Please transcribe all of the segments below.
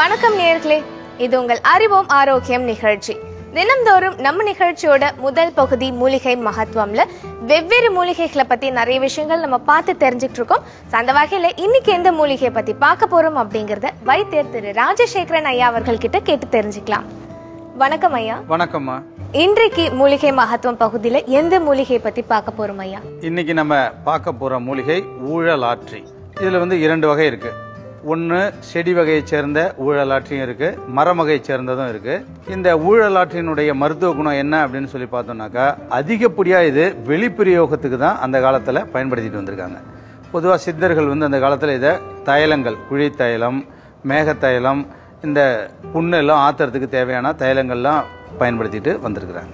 வணக்கம் நேயர்களே இது உங்கள் அறிவோம் ஆரோக்கியம் நிகழ்ச்சி தினம்தோறும் நம்ம நிகழ்ச்சியோட முதல் பகுதி மூலிகை மகத்துவம்ல வெவ்வேறு மூலிகைகளை பத்தி நிறைய விஷயங்கள் நம்ம பார்த்து தெரிஞ்சுட்டு இருக்கோம் So, அந்த வகையில இன்னைக்கு எந்த மூலிகையை பத்தி பார்க்க போறோம் அப்படிங்கறத வைத்தியர் திரு ராஜசேகரன் ஐயா அவர்கள் கிட்ட கேட்டு தெரிஞ்சுக்கலாம் வணக்கம் ஐயா வணக்கம்மா இன்றைக்கு மூலிகை மகத்துவம் பகுதியில எந்த மூலிகையை பத்தி பார்க்க போறோம் ஐயா இன்னைக்கு நம்ம பார்க்க போற மூலிகை ஊழலாற்றி இதுல வந்து இரண்டு வகை இருக்கு ஒன்று செடி வகையைச் சேர்ந்த ஊழலாற்றியும் இருக்கு மரம் வகையைச் சேர்ந்ததும் இருக்கு இந்த ஊழலாற்றினுடைய மருத்துவ குணம் என்ன அப்படின்னு சொல்லி பார்த்தோம்னாக்கா அதிகப்படியா இது வெளிப்பிரயோகத்துக்கு தான் அந்த காலத்துல பயன்படுத்திட்டு வந்திருக்காங்க பொதுவாக சித்தர்கள் வந்து அந்த காலத்துல இதை தைலங்கள் குழி தைலம் மேகத்தைலம் இந்த புண்ணு எல்லாம் ஆத்துறதுக்கு தேவையான தைலங்கள்லாம் பயன்படுத்திட்டு வந்திருக்கிறாங்க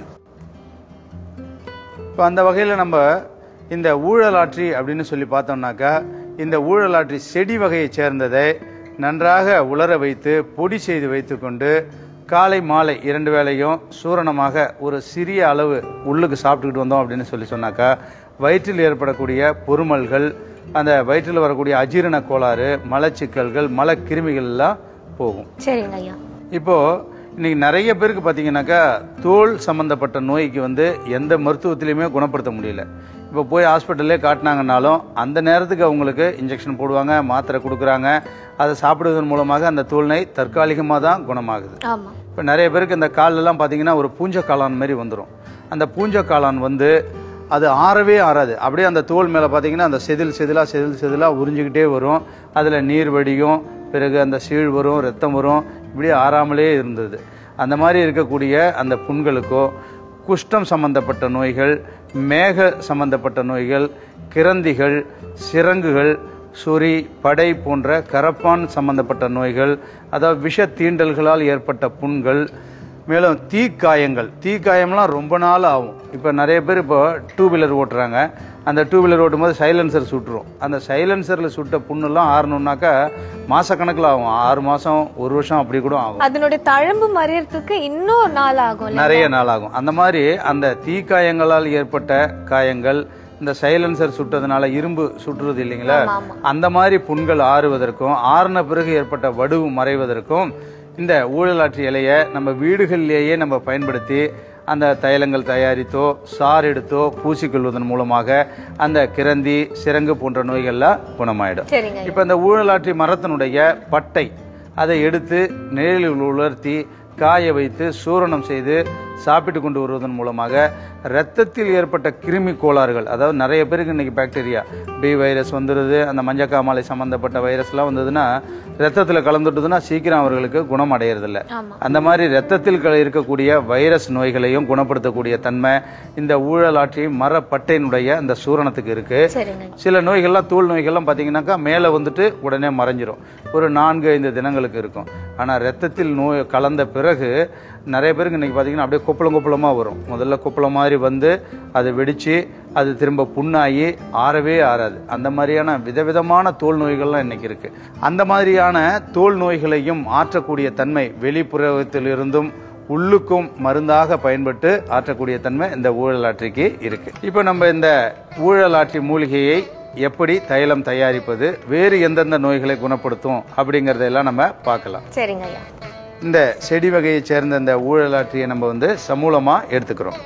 இப்போ அந்த வகையில் நம்ம இந்த ஊழலாற்றி அப்படின்னு சொல்லி பார்த்தோம்னாக்கா இந்த ஊழலாற்றி செடி வகையைச் சேர்ந்ததை நன்றாக உலர வைத்து பொடி செய்து வைத்துக்கொண்டு காலை மாலை இரண்டு வேளையும் சூரணமாக ஒரு சிறிய அளவு உள்ளுக்கு சாப்பிட்டுக்கிட்டு வந்தோம் அப்படின்னு சொல்லி சொன்னாக்கா வயிற்றில் ஏற்படக்கூடிய பொறுமல்கள் அந்த வயிற்றில் வரக்கூடிய அஜீரண கோளாறு மலச்சிக்கல்கள் மலக்கிருமிகள் எல்லாம் போகும் சரிங்க ஐயா இப்போ இன்னைக்கு நிறைய பேருக்கு பாத்தீங்கன்னாக்கா தோல் சம்பந்தப்பட்ட நோய்க்கு வந்து எந்த மருத்துவத்திலையுமே குணப்படுத்த முடியல இப்போ போய் ஹாஸ்பிட்டல்லே காட்டினாங்கனாலும் அந்த நேரத்துக்கு அவங்களுக்கு இன்ஜெக்ஷன் போடுவாங்க மாத்திரை கொடுக்குறாங்க அதை சாப்பிடுவதன் மூலமாக அந்த தோல் நோய் தற்காலிகமாக தான் குணமாகுது ஆமா இப்போ நிறைய பேருக்கு இந்த காலெல்லாம் பார்த்தீங்கன்னா ஒரு பூஞ்ச காளான் மாதிரி வந்துடும் அந்த பூஞ்ச காளான் வந்து அது ஆறவே ஆறாது அப்படியே அந்த தோல் மேலே பார்த்தீங்கன்னா அந்த செதில் செதிலாக செதில் செதிலாக உறிஞ்சிக்கிட்டே வரும் அதில் நீர் வடியும் பிறகு அந்த சீழ் வரும் ரத்தம் வரும் இப்படியே ஆறாமலே இருந்தது அந்த மாதிரி இருக்கக்கூடிய அந்த புண்களுக்கோ குஷ்டம் சம்பந்தப்பட்ட நோய்கள் மேக சம்பந்தப்பட்ட நோய்கள் கிரந்திகள் சிரங்குகள் சொறி படை போன்ற கரப்பான் சம்பந்தப்பட்ட நோய்கள் அதாவது விஷ தீண்டல்களால் ஏற்பட்ட புண்கள் மேலும் தீக்காயங்கள் தீக்காயம்லாம் ரொம்ப நாள் ஆகும் இப்போ நிறைய பேர் இப்போ டூ வீலர் ஓட்டுறாங்க அந்த டூ வீலர் ஓட்டும்போது சைலன்சர் சுட்டுரும் அந்த சைலன்சரில் சுட்ட புண்ணெல்லாம் ஆறணும்னாக்கா மாசக்கணக்கில் ஆகும் ஆறு மாசம் ஒரு வருஷம் அப்படி கூட ஆகும் அதனுடைய தழும்பு மறையறதுக்கு இன்னும் நாள் ஆகும் இல்லையா? நிறைய நாள் ஆகும் அந்த மாதிரி அந்த தீக்காயங்களால் ஏற்பட்ட காயங்கள் இந்த சைலன்சர் சுட்டதுனால இரும்பு சுட்டுறது இல்லைங்களா ஆமா, ஆமா. அந்த மாதிரி புண்கள் ஆறுவதற்கும் ஆறுன பிறகு ஏற்பட்ட வடுவு மறைவதற்கும் இந்த ஊழலாற்றி இலையை நம்ம வீடுகளிலேயே நம்ம பயன்படுத்தி அந்த தைலங்கள் தயாரித்தோ சாறு எடுத்தோ பூசிக்கொள்வதன் மூலமாக அந்த கிரந்தி சிரங்கு போன்ற நோய்கள்லாம் குணமாயிடும் சரிங்க ஐயா. இப்ப இந்த ஊழலாற்றி மரத்தினுடைய பட்டை அதை எடுத்து நிழலில் உலர்த்தி காய வைத்து சூரணம் செய்து சாப்பிட்டு கொண்டு வருவதன் மூலமாக ரத்தத்தில் ஏற்பட்ட கிருமி கோளாறுகள் அதாவது நிறைய பேருக்கு இன்னைக்கு பாக்டீரியா பி வைரஸ் வந்துடுது அந்த மஞ்சக்காமாலை சம்பந்தப்பட்ட வைரஸ்லாம் வந்ததுன்னா ரத்தத்துல கலந்துட்டுதுன்னா சீக்கிரம் அவர்களுக்கு குணம் அடையறதில்ல ஆமா அந்த மாதிரி ரத்தத்தில் க- இருக்கக்கூடிய வைரஸ் நோய்களையும் குணப்படுத்தக்கூடிய தன்மை இந்த ஊழலாற்றி மரப்பட்டையினுடைய அந்த சூரணத்துக்கு இருக்கு சரிங்க ஐயா. சில நோய்கள்லாம் தோல் நோய்கள்லாம் பார்த்தீங்கன்னாக்கா மேலே வந்துட்டு உடனே மறைஞ்சிரும் ஒரு நான்கு ஐந்து தினங்களுக்கு இருக்கும் ஆனால் ரத்தத்தில் நோய் கலந்த பிறகு நிறைய பேருக்கு இன்னைக்கு பார்த்தீங்கன்னா அப்படியே கொப்பளம் கொப்பளமாக வரும் முதல்ல கொப்பளம் மாதிரி வந்து அது வெடிச்சு அது திரும்ப புண்ணாகி ஆறவே ஆறாது அந்த மாதிரியான விதவிதமான தோல் நோய்கள்லாம் இன்னைக்கு இருக்கு அந்த மாதிரியான தோல் நோய்களையும் ஆற்றக்கூடிய தன்மை வெளிப்புறத்திலிருந்தும் உள்ளுக்கும் மருந்தாக பயன்பட்டு ஆற்றக்கூடிய தன்மை இந்த ஊழலாற்றிக்கு இருக்கு இப்போ நம்ம இந்த ஊழலாற்றி மூலிகையை எப்படி தைலம் தயாரிப்பது வேறு எந்தெந்த நோய்களை குணப்படுத்தும் அப்படிங்கறதெல்லாம் நம்ம பார்க்கலாம் சரிங்க ஐயா இந்த செடி வகையைச் சேர்ந்த இந்த ஊழலாற்றியை நம்ம வந்து சமூலமா எடுத்துக்கிறோம்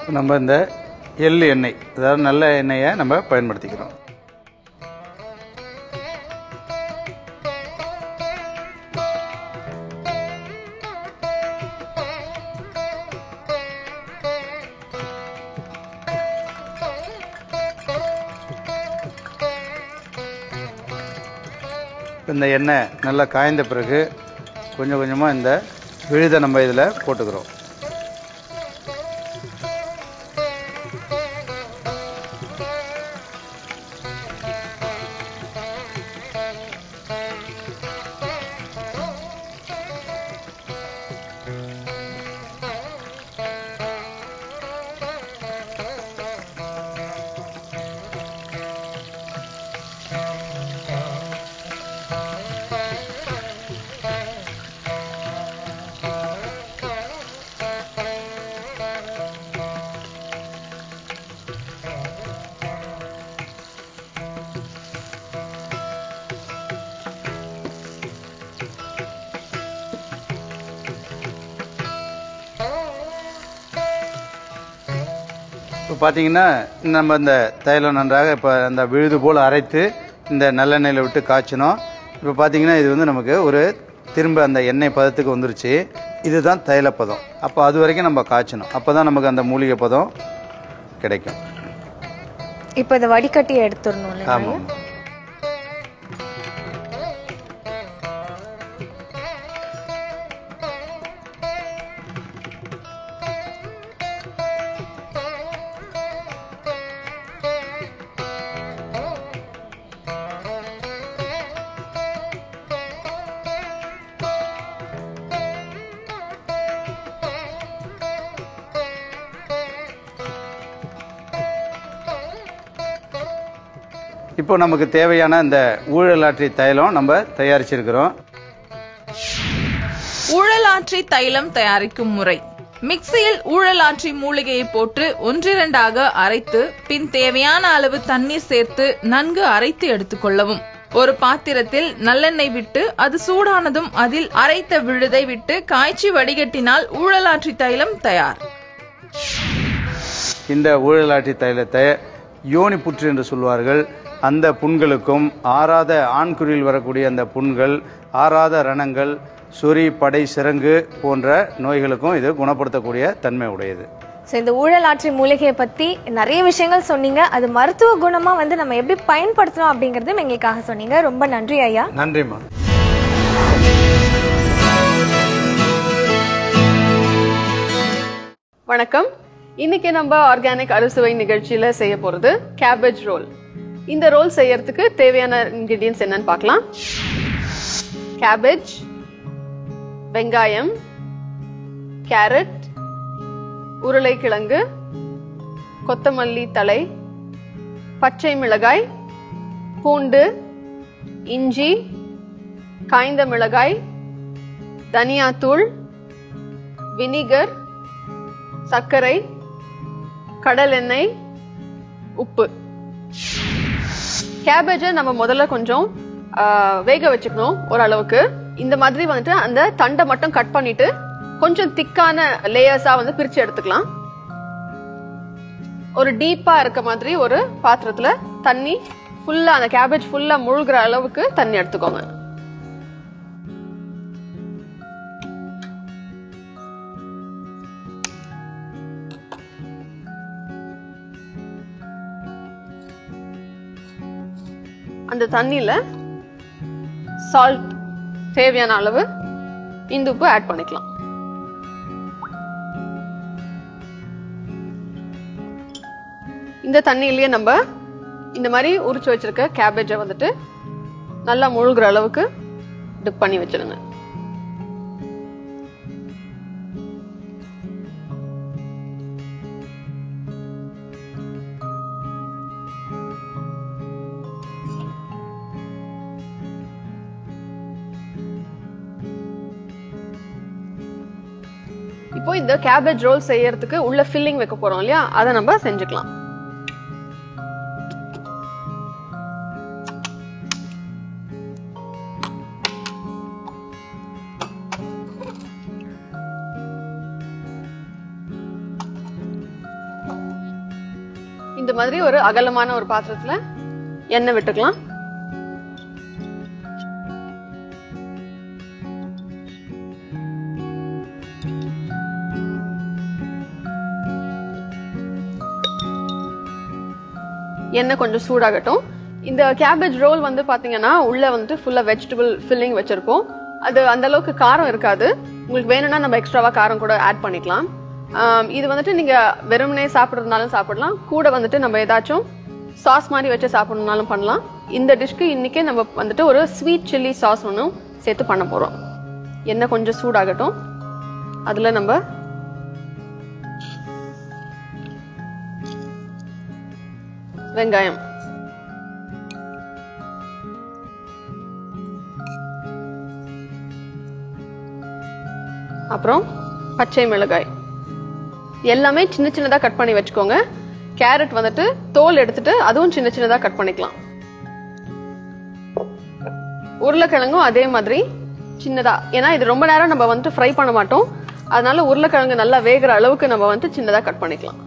நம்ம இந்த எள்ளு எண்ணெய் அதாவது நல்ல எண்ணெயை நம்ம பயன்படுத்திக்கிறோம் இந்த எண்ணெய் நல்லா காய்ந்த பிறகு கொஞ்சம் கொஞ்சமாக இந்த விழுதை நம்ம இதில் போட்டுக்கிறோம் இப்போ பார்த்தீங்கன்னா நம்ம இந்த தைலம் நன்றாக இப்போ அந்த விழுது போல் அரைத்து இந்த நல்லெண்ணெயில் விட்டு காய்ச்சினோம் இப்போ பார்த்தீங்கன்னா இது வந்து நமக்கு ஒரு திரும்ப அந்த எண்ணெய் பதத்துக்கு வந்துருச்சு இதுதான் தைல பதம் அப்போ அது வரைக்கும் நம்ம காய்ச்சணும் அப்போ தான் நமக்கு அந்த மூலிகை பதம் கிடைக்கும் இப்போ இதை வடிகட்டி எடுத்துடணும் இல்லையா ஆமாம் இப்போ நமக்கு தேவையான இந்த ஊழலாற்றி தைலம் நம்ம தயாரிச்சிருக்கிறோம் ஊழலாற்றி தைலம் தயாரிக்கும் முறை மிக்சியில் ஊழலாற்றி மூலிகையை போட்டு ஒன்றிரண்டாக அரைத்து பின் தேவையான அளவு தண்ணீர் சேர்த்து நன்கு அரைத்து எடுத்துக்கொள்ளவும் ஒரு பாத்திரத்தில் நல்லெண்ணெய் விட்டு அது சூடானதும் அதில் அரைத்த விழுதை விட்டு காய்ச்சி வடிகட்டினால் ஊழலாற்றி தைலம் தயார் இந்த ஊழலாற்றி தைலத்தை யோனி புற்று என்று சொல்வார்கள் அந்த புண்களுக்கும் ஆறாத ஆண்குறியில் வரக்கூடிய அந்த புண்கள் ஆறாத ரணங்கள் சொறி படை சிறங்கு போன்ற நோய்களுக்கும் இது குணப்படுத்தக்கூடிய தன்மை உடையது ஸோ இந்த ஊழலாற்றி மூலிகையை பத்தி நிறைய விஷயங்கள் சொன்னீங்க அது மருத்துவ குணமா வந்து நம்ம எப்படி பயன்படுத்தணும் அப்படிங்கறதும் எங்களுக்காக சொன்னீங்க ரொம்ப நன்றி ஐயா நன்றிம்மா வணக்கம் இன்னைக்கு நம்ம ஆர்கானிக் அறுசுவை நிகழ்ச்சியில செய்ய போறது கேபேஜ் ரோல் இந்த ரோல் செய்யறதுக்கு தேவையான இன்கிரிடியன்ஸ் என்னன்னு பார்க்கலாம் கேபேஜ் வெங்காயம் கேரட் உருளைக்கிழங்கு கொத்தமல்லி தழை பச்சை மிளகாய் பூண்டு இஞ்சி காய்ந்த மிளகாய் தனியாத்தூள் வினிகர் சர்க்கரை கடல் எண்ணெய் உப்பு கேபேஜை நம்ம முதல்ல கொஞ்சம் ஆ, வேக வச்சுக்கணும் ஓரளவுக்கு இந்த மாதிரி வந்துட்டு அந்த தண்டை மட்டும் கட் பண்ணிட்டு கொஞ்சம் திக்கான லேயர்ஸா வந்து பிரிச்சு எடுத்துக்கலாம் ஒரு டீப்பா இருக்க மாதிரி ஒரு பாத்திரத்துல தண்ணி ஃபுல்லா அந்த கேபேஜ் ஃபுல்லா முழுகிற அளவுக்கு தண்ணி எடுத்துக்கோங்க அந்த தண்ணியில சால்ட் தேவையான அளவு இந்து உப்பு ஆட் பண்ணிக்கலாம் இந்த தண்ணியிலேயே நம்ம இந்த மாதிரி உரிச்சு வச்சிருக்க கேபேஜை வந்துட்டு நல்லா முழுகிற அளவுக்கு டிப் பண்ணி வச்சிருங்க இப்போ இந்த கேபேஜ் ரோல் செய்யறதுக்கு உள்ள ஃபில்லிங் வைக்க போறோம் இல்லையா அதை நம்ம செஞ்சுக்கலாம் இந்த மாதிரி ஒரு அகலமான ஒரு பாத்திரத்துல எண்ணெய் விட்டுக்கலாம் எண்ணெய் கொஞ்சம் சூடாகட்டும் இந்த கேபேஜ் ரோல் வந்து பாத்தீங்கன்னா உள்ள வந்துட்டு ஃபுல்லா வெஜிடபிள் ஃபில்லிங் வச்சிருப்போம் அது அந்த அளவுக்கு காரம் இருக்காது உங்களுக்கு வேணும்னா நம்ம எக்ஸ்ட்ராவா காரம் கூட ஆட் பண்ணிக்கலாம் ஆம், இது வந்துட்டு நீங்க வெறுமனே சாப்பிடுறதுனாலும் சாப்பிடலாம் கூட வந்துட்டு நம்ம ஏதாச்சும் சாஸ் மாதிரி வச்சு சாப்பிடணும்னாலும் பண்ணலாம் இந்த டிஷ்க்கு இன்னைக்கே நம்ம வந்துட்டு ஒரு ஸ்வீட் சில்லி சாஸ் ஒன்றும் சேர்த்து பண்ண போறோம் எண்ணெய் கொஞ்சம் சூடாகட்டும் அதுல நம்ம வெங்காயம் அப்புறம் பச்சை மிளகாய் எல்லாமே சின்ன சின்னதா கட் பண்ணி வச்சுக்கோங்க கேரட் வந்துட்டு தோல் எடுத்துட்டு அதுவும் சின்ன சின்னதா கட் பண்ணிக்கலாம் உருளைக்கிழங்கும் அதே மாதிரி சின்னதா ஏன்னா இது ரொம்ப நேரம் நம்ம வந்துட்டு ஃப்ரை பண்ண மாட்டோம் அதனால உருளைக்கிழங்கு நல்லா வேகிற அளவுக்கு நம்ம வந்துட்டு சின்னதா கட் பண்ணிக்கலாம்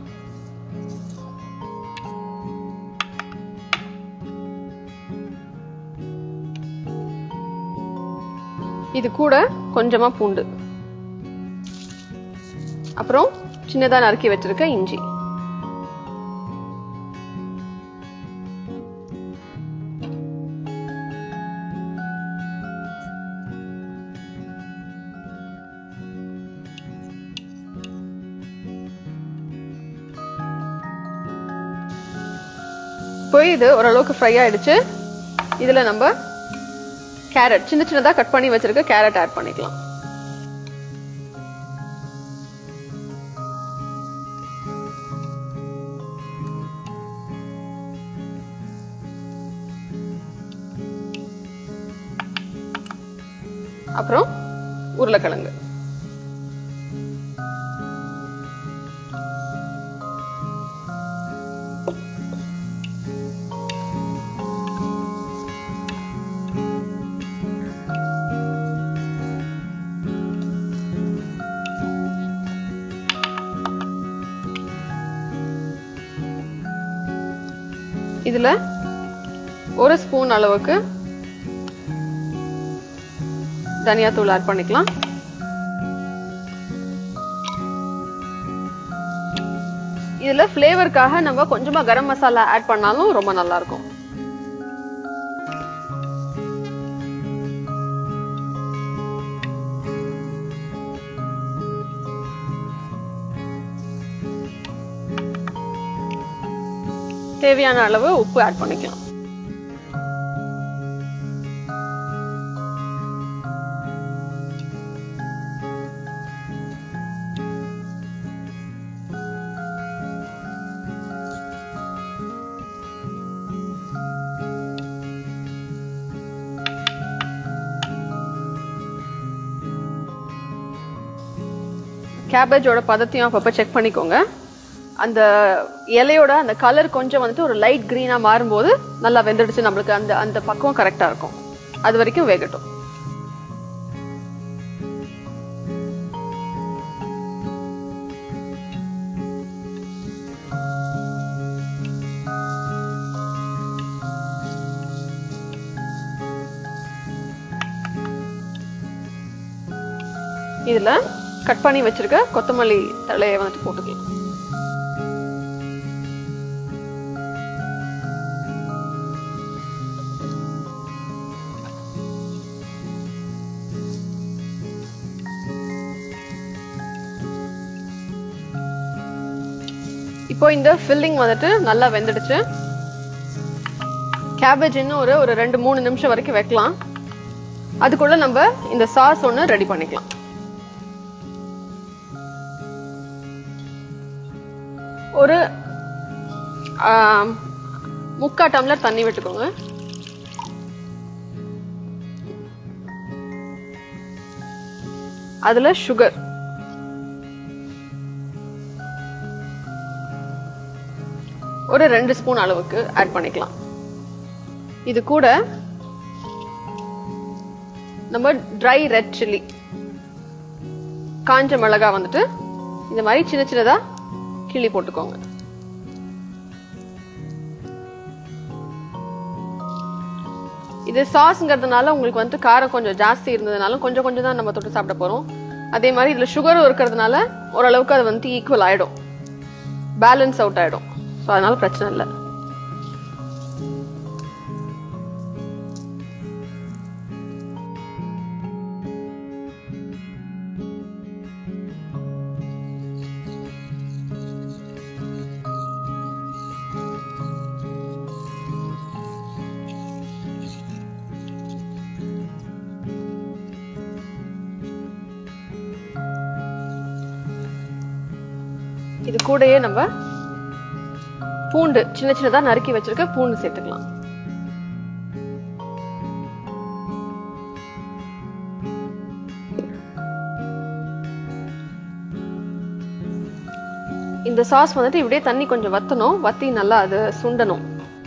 இது கூட கொஞ்சமா பூண்டு அப்புறம் சின்னதா நறுக்கி வச்சிருக்க இஞ்சி இப்போ இது ஓரளவுக்கு ஃப்ரை ஆயிடுச்சு இதுல நம்ம கேரட் சின்ன சின்னதா கட் பண்ணி வச்சிருக்க கேரட் ஆட் பண்ணிக்கலாம் அப்புறம் உருளைக்கிழங்கு இதுல ஒரு ஸ்பூன் அளவுக்கு தனியாத்தூள் ஆட் பண்ணிக்கலாம் இதுல ஃப்ளேவருக்காக நம்ம கொஞ்சமா கரம் மசாலா ஆட் பண்ணாலும் ரொம்ப நல்லா இருக்கும் தேவையான அளவு உப்பு ஆட் பண்ணிக்கலாம் கேபேஜோட பதத்தையும் அப்பப்போ செக் பண்ணிக்கோங்க அந்த இலையோட அந்த கலர் கொஞ்சம் வந்துட்டு ஒரு லைட் கிரீனா மாறும்போது நல்லா வெந்துடுச்சு நம்மளுக்கு அந்த அந்த பக்குவம் கரெக்டா இருக்கும் அது வரைக்கும் வேகட்டும் இதுல கட் பண்ணி வச்சிருக்க கொத்தமல்லி தழையை வந்துட்டு போட்டுக்கலாம் இப்போ இந்த ஃபில்லிங் வந்துட்டு நல்லா வெந்துடுச்சு கேபேஜ் இன்னும் ஒரு ஒரு ரெண்டு மூணு நிமிஷம் வரைக்கும் வைக்கலாம் அதுக்குள்ள நம்ம இந்த சாஸ் ஒன்று ரெடி பண்ணிக்கலாம் ஒரு ஆம், முக்கா டம்ளர் தண்ணி விட்டுக்கோங்க அதுல சுகர் ஒரு ரெண்டு ஸ்பூன் அளவுக்கு ஆட் பண்ணிக்கலாம் இது கூட நம்ம ட்ரை ரெட் சில்லி காஞ்ச மிளகா வந்துட்டு இந்த மாதிரி சின்ன சின்னதா கிள்ளி போட்டுக்கோங்க இது சாஸ்ங்கிறதுனால உங்களுக்கு வந்து காரம் கொஞ்சம் ஜாஸ்தி இருந்ததுனால கொஞ்சம் கொஞ்சம் தான் நம்ம தொட்டு சாப்பிட போறோம் அதே மாதிரி இதுல சுகரும் இருக்கிறதுனால ஓரளவுக்கு அது வந்து ஈக்குவல் ஆயிடும் பேலன்ஸ் அவுட் ஆயிடும் ஸோ அதனால பிரச்சனை இல்லை இது கூடயே நம்ம பூண்டு சின்ன சின்னதா நறுக்கி வச்சிருக்க பூண்டு சேர்த்துக்கலாம் இந்த சாஸ் வந்துட்டு இப்படியே தண்ணி கொஞ்சம் வத்தணும் வத்தி நல்லா அது சுண்டணும்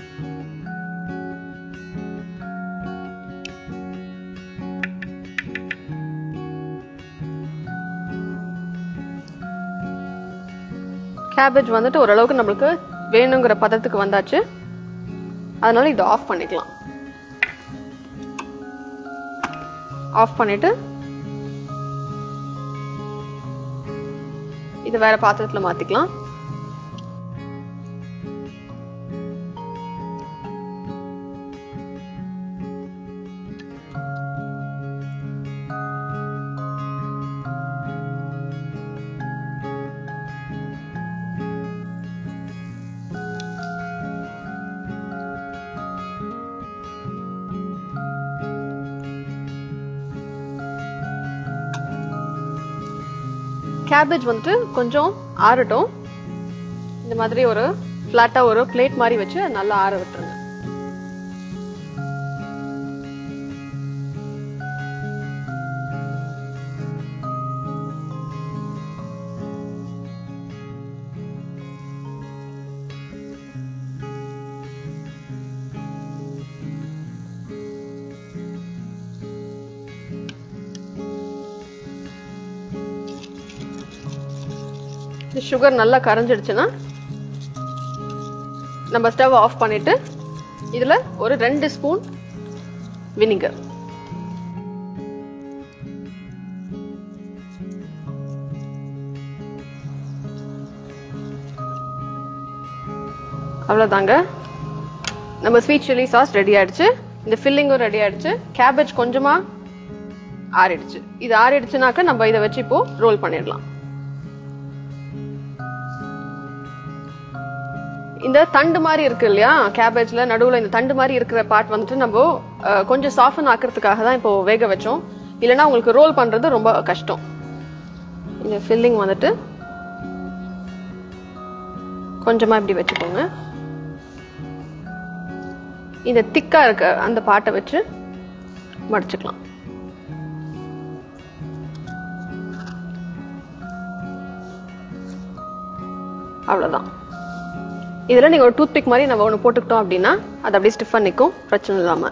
கேபேஜ் வந்துட்டு ஓரளவுக்கு நம்மளுக்கு வேணுங்கிற பதத்துக்கு வந்தாச்சு அதனால இதை ஆஃப் பண்ணிக்கலாம் ஆஃப் பண்ணிட்டு இது வேற பாத்திரத்துல மாத்திக்கலாம் கேபேஜ் வந்துட்டு கொஞ்சம் ஆறட்டும் இந்த மாதிரி ஒரு ஃப்ளாட்டா ஒரு பிளேட் மாதிரி வச்சு நல்லா ஆற விட்டுருங்க இந்த சுகர் நல்லா கரைஞ்சிடுச்சுன்னா நம்ம ஸ்டவ் ஆஃப் பண்ணிட்டு இதுல ஒரு ரெண்டு ஸ்பூன் வினிகர் அவ்வளவுதாங்க நம்ம ஸ்வீட் சில்லி சாஸ் ரெடி ஆயிடுச்சு இந்த ஃபில்லிங்கும் ரெடி ஆயிடுச்சு கேபேஜ் கொஞ்சமா ஆறிடுச்சு இது ஆறிடுச்சுனாக்க நம்ம இதை வச்சு இப்போ ரோல் பண்ணிடலாம் இந்த தண்டு மாதிரி இருக்கு இல்லையா கேபேஜ்ல நடுவுல இந்த தண்டு மாதிரி இருக்கிற பார்ட் வந்துட்டு நம்ம அஹ், கொஞ்சம் சாஃபன் ஆக்குறதுக்காக தான் இப்போ வேக வச்சோம் இல்லைன்னா உங்களுக்கு ரோல் பண்றது ரொம்ப கஷ்டம் இந்த ஃபில்லிங் வந்துட்டு கொஞ்சமா இப்படி வச்சுக்கோங்க இந்த திக்கா இருக்க அந்த பாட்டை வச்சு மடிச்சுக்கலாம் அவ்வளவுதான் இதுல நீங்க ஒரு டூத் பிக் மாதிரி நம்ம ஒண்ணு போட்டுக்கிட்டோம் அப்படின்னா அது அப்படியே ஸ்டிஃபா நிக்கும் பிரச்சனை இல்லாம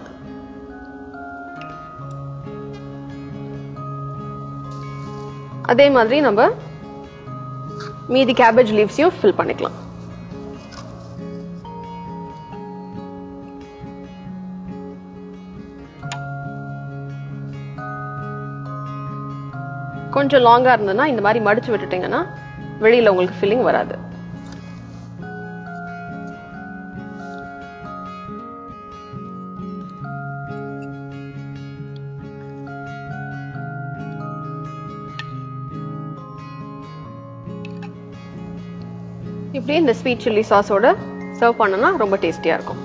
அதே மாதிரி நம்ம மீதி கேபேஜ் லீவ்ஸையும் ஃபில் பண்ணிக்கலாம் கொஞ்சம் லாங்கா இருந்ததுன்னா இந்த மாதிரி மடிச்சு விட்டுட்டீங்கன்னா வெளியில உங்களுக்கு ஃபில்லிங் வராது இப்படி இந்த ஸ்வீட் சில்லி சாஸோட சர்வ் பண்ணனா ரொம்ப டேஸ்டியா இருக்கும்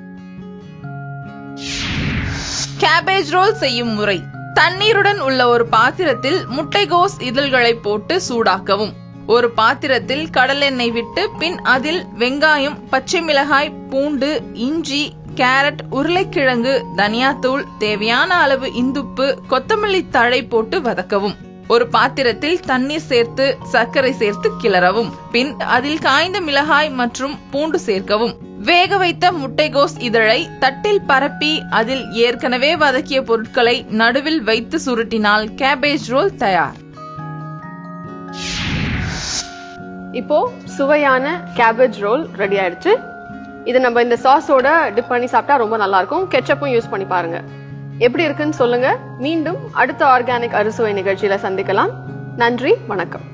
கேபேஜ் ரோல் செய்யும் முறை தண்ணீருடன் உள்ள ஒரு பாத்திரத்தில் முட்டைகோஸ் இதழ்களை போட்டு சூடாக்கவும் ஒரு பாத்திரத்தில் கடலெண்ணெய் விட்டு பின் அதில் வெங்காயம் பச்சை மிளகாய் பூண்டு இஞ்சி கேரட் உருளைக்கிழங்கு தனியாத்தூள் தேவையான அளவு இந்துப்பு கொத்தமல்லி தழை போட்டு வதக்கவும் ஒரு பாத்திரத்தில் தண்ணீர் சேர்த்து சர்க்கரை சேர்த்து கிளறவும் பின் அதில் காய்ந்த மிளகாய் மற்றும் பூண்டு சேர்க்கவும் வேக வைத்த முட்டைகோஸ் இதழை தட்டில் பரப்பி அதில் ஏற்கனவே வதக்கிய பொருட்களை நடுவில் வைத்து சுருட்டினால் கேபேஜ் ரோல் தயார் இப்போ சுவையான கேபேஜ் ரோல் ரெடி ஆயிடுச்சு இது நம்ம இந்த சாஸோட டிப் பண்ணி சாப்பிட்டா ரொம்ப நல்லா இருக்கும் கெச்சப்பும் யூஸ் பண்ணி பாருங்க எப்படி இருக்குன்னு சொல்லுங்க மீண்டும் அடுத்த ஆர்கானிக் அறுசுவை நிகழ்ச்சியில சந்திக்கலாம் நன்றி வணக்கம்